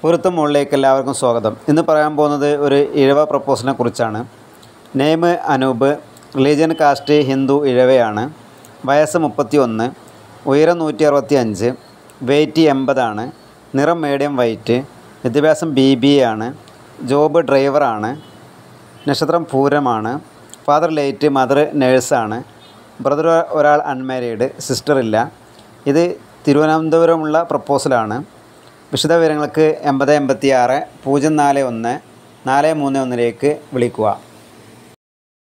പൊരുത്തം മുകളിലേക്ക് എല്ലാവർക്കും സ്വാഗതം ഇന്ന് പറയാൻ പോകുന്നത് ഒരു ഇഴവ പ്രപ്പോസലിനെ കുറിച്ചാണ് name Anoop religion caste Hindu ഇഴവയാണ് വയസ്സ് മുപ്പത്തി ഒന്ന് ഉയരം നൂറ്റി അറുപത്തി അഞ്ച് വെയ്റ്റ് എൺപതാണ് നിറം മീഡിയം വൈറ്റ് വിദ്യാഭ്യാസം ബി ബി എ ആണ് ജോബ് ഡ്രൈവറാണ് നക്ഷത്രം പൂരമാണ് ഫാദർ ലേറ്റ് മദർ നേഴ്സാണ് ബ്രദർ ഒരാൾ അൺമാരീഡ് സിസ്റ്റർ ഇല്ല ഇത് തിരുവനന്തപുരമുള്ള പ്രപ്പോസലാണ് വിശദ വിവരങ്ങൾക്ക് എൺപത് എൺപത്തി ആറ് പൂജ്യം നാല് ഒന്ന് നാല് മൂന്ന് ഒന്നിലേക്ക് വിളിക്കുക